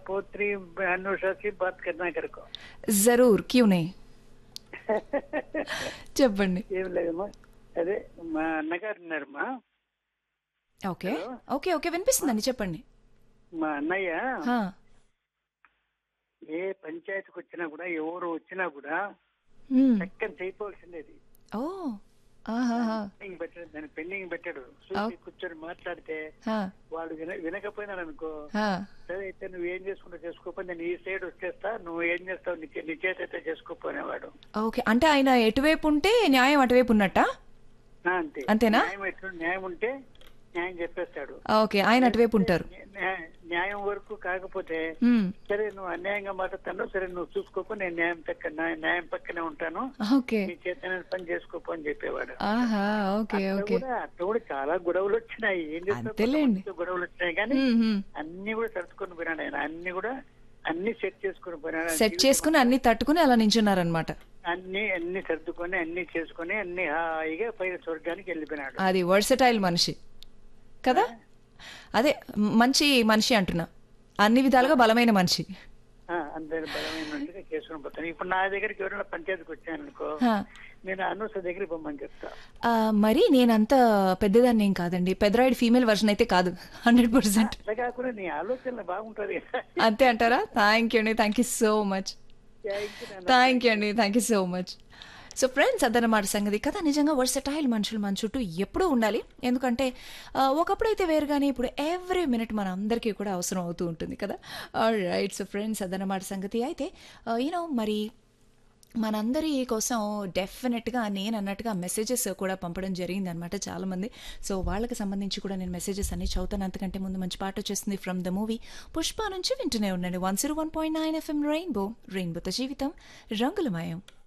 पोत्री अनुषा से बात करना कर को జరూర్ క్యూ నే చెప్పండి ఏం లేదమ్మా అదే మా అన్నగారు ఉన్నారమ్మా ఓకే ఓకే ఓకే వినిపిస్తుందండి చెప్పండి మా అన్నయ్య హా, ఏ పంచాయతీకి వచ్చినా కూడా ఎవరు వచ్చినా కూడా మ్మ్. చక్కని చేయవలసిందేది ఓ ఆహాహా. పెండింగ్ పెట్టాడు దాన్ని పెండింగ్ పెట్టాడు చూసి కూర్చొని మాట్లాడితే హా, వాడు విన వినకపోయినాడు అనుకో హా. సరే అయితే నువ్వు ఏం చేసుకుంటావు చేసుకోకపోతే నేను ఈ సైడ్ వచ్చేస్తా నువ్వు ఏం చేస్తావు నీ చే- నీ చేతి అయితే చేసుకోపోనేవాడు ఓకే అంటే ఆయన ఎటువైపు ఉంటే న్యాయం అటువైపు ఉన్నట్టా ఆ, అంతే అంతేనా? న్యాయం ఎట్లు న్యాయం ఉంటే న్యాయం చెప్పేస్తాడు ఓకే ఆయన అటువైపు ఉంటారు న్యా- న్యాయం వరకు కాకపోతే మ్మ్. సరే నువ్వు అన్యాయంగా మాట్లాడుతాను సరే నువ్వు చూసుకోపో నేను న్యాయం పక్క న్యాయం- న్యాయం పక్కనే ఉంటాను ఓకే నీ చేత పని చేసుకోపో అని చెప్పేవాడు ఆహా ఓకే అట్లా ఓకే కూడా అట్లా కూడా చాలా గొడవలు వచ్చినాయి ఏం చేస్తావు అంతేలేండి. కొంతమందితో గొడవలు వచ్చినాయి కానీ మ్మ్, మ్మ్. అన్ని కూడా సర్దుకొని పోయినాడు ఆయన అన్ని కూడా అన్ని సెట్ చేసుకొని పోయినాడు ఆయన సెట్ చేసుకుని అన్ని తట్టుకుని అలా నించున్నారనమాట అన్ని అన్ని సర్దుకొని అన్ని చేసుకొని అన్ని హాయిగా పైన స్వర్గానికి వెళ్ళిపోయినాడు అది వర్సటైల్ మనిషి కదా అదే మ- మంచి మనిషి అంటున్నా అన్ని విధాలుగా బలమైన మనిషి ఆ, అందరి బలమైనట్టుగా చేసుకుని పోతాను ఇప్పుడు నా దగ్గరికి ఎవరైనా పంచాయతీకి వచ్చాను అనుకో హా. నేను అనూస దగ్గరికి పొమ్మని చెప్తా ఆ, మరి నేనంత పెద్దదాన్ని ఏం కాదండి పెద్దరాయుడు ఫీమేల్ వర్షన్ అయితే కాదు హండ్రెడ్ పర్సెంట్ అట్లా కాకుండా నీ ఆలోచనలు బాగుంటది అంతే అంటారా థ్యాంక్ యూ అండి thank you so much Thank you నాన్న. థ్యాంక్ యూ అండి thank you so much so friends అదనమాట సంగతి కదా నిజంగా వర్సటైల్ మనుషులు మన చుట్టూ ఎప్పుడూ ఉండాలి ఎందుకంటే ఆ, ఒకప్పుడైతే వేరుగానే ఇప్పుడు ఎవ్రీ మినిట్ మన అందరికీ కూడా అవసరం అవుతూ ఉంటుంది కదా రైట్ సో ఫ్రెండ్స్ అదనమాట సంగతి అయితే యూనో మరి మనందరి కోసం డెఫినెట్గా నేను అన్నట్టుగా మెసేజెస్ కూడా పంపడం జరిగింది అనమాట చాలామంది సో వాళ్ళకి సంబంధించి కూడా నేను మెసేజెస్ అన్ని చదువుతాను అంతకంటే ముందు మంచి పాట వచ్చేస్తుంది ఫ్రమ్ ద మూవీ పుష్ప నుంచి వింటూనే ఉండండి one zero one point nine FM rainbow రెయిన్బోతో జీవితం రంగులమయం